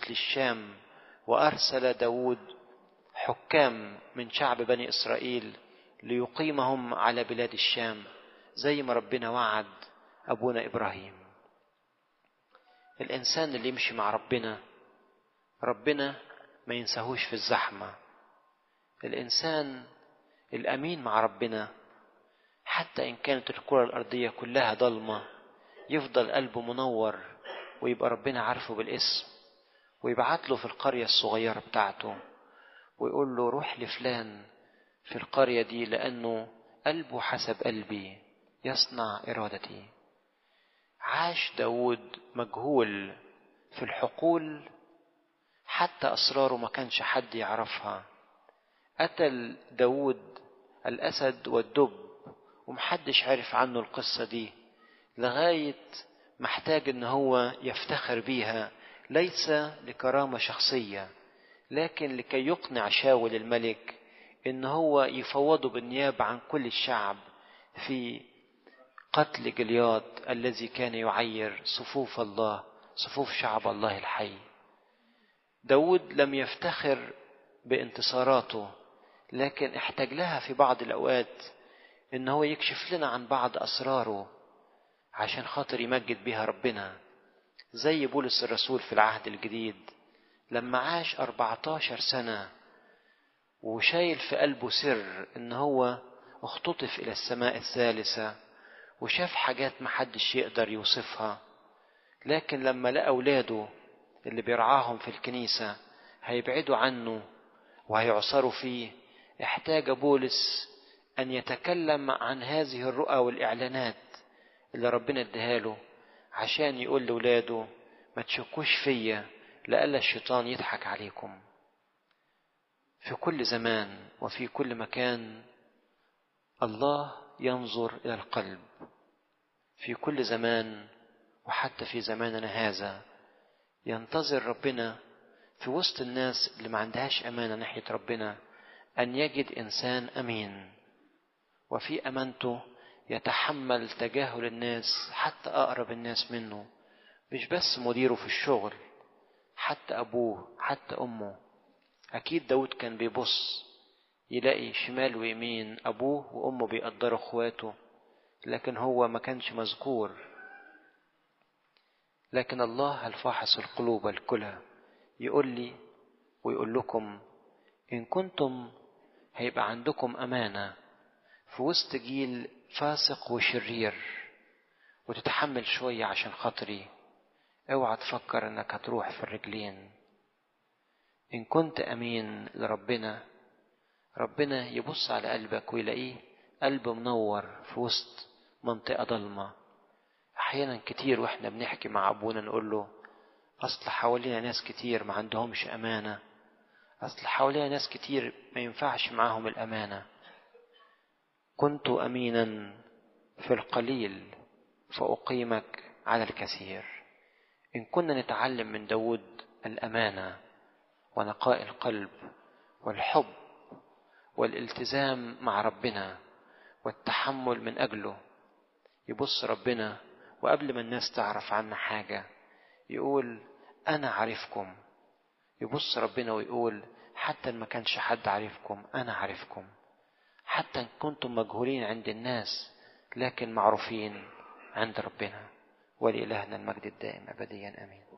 الموت للشام وأرسل داود حكام من شعب بني إسرائيل ليقيمهم على بلاد الشام زي ما ربنا وعد أبونا إبراهيم الإنسان اللي يمشي مع ربنا ربنا ما ينساهوش في الزحمة الإنسان الأمين مع ربنا حتى إن كانت الكرة الأرضية كلها ضلمة يفضل قلبه منور ويبقى ربنا عارفه بالاسم ويبعت له في القرية الصغيرة بتاعته ويقول له روح لفلان في القرية دي لأنه قلبه حسب قلبي يصنع إرادتي عاش داود مجهول في الحقول حتى أسراره ما كانش حد يعرفها قتل داود الأسد والدب ومحدش عرف عنه القصة دي لغاية محتاج ان هو يفتخر بيها ليس لكرامة شخصية لكن لكي يقنع شاول الملك ان هو يفوضه بالنيابة عن كل الشعب في قتل جلياد الذي كان يعير صفوف الله صفوف شعب الله الحي داود لم يفتخر بانتصاراته لكن احتاج لها في بعض الأوقات إن هو يكشف لنا عن بعض أسراره عشان خاطر يمجد بها ربنا زي بولس الرسول في العهد الجديد لما عاش 14 سنة وشايل في قلبه سر إن هو اختطف إلى السماء الثالثة وشاف حاجات محدش يقدر يوصفها لكن لما لقى أولاده اللي بيرعاهم في الكنيسة هيبعدوا عنه وهيعصروا فيه احتاج بولس أن يتكلم عن هذه الرؤى والإعلانات اللي ربنا اداها له عشان يقول لولاده ما تشكوش فيا لألا الشيطان يضحك عليكم في كل زمان وفي كل مكان الله ينظر إلى القلب في كل زمان وحتى في زماننا هذا ينتظر ربنا في وسط الناس اللي ما عندهاش أمانة ناحية ربنا أن يجد إنسان أمين وفي أمانته يتحمل تجاهل الناس حتى أقرب الناس منه مش بس مديره في الشغل حتى أبوه حتى أمه أكيد داود كان بيبص يلاقي شمال ويمين أبوه وأمه بيقدروا إخواته لكن هو ما كانش مذكور لكن الله الفاحص القلوب الكلى يقول لي ويقول لكم إن كنتم هيبقى عندكم أمانة في وسط جيل فاسق وشرير وتتحمل شوية عشان خاطري اوعى تفكر انك هتروح في الرجلين ان كنت امين لربنا ربنا يبص على قلبك ويلاقيه قلب منور في وسط منطقة ضلمة احيانا كتير واحنا بنحكي مع ابونا نقول له اصل حوالينا ناس كتير ما عندهمش امانة اصل حوالينا ناس كتير ما ينفعش معاهم الامانة كنت امينا في القليل فاقيمك على الكثير ان كنا نتعلم من داود الامانه ونقاء القلب والحب والالتزام مع ربنا والتحمل من اجله يبص ربنا وقبل ما الناس تعرف عنا حاجه يقول انا عارفكم يبص ربنا ويقول حتى ما كانش حد عارفكم انا عارفكم حتى إن كنتم مجهولين عند الناس لكن معروفين عند ربنا ولإلهنا المجد الدائم أبديا آمين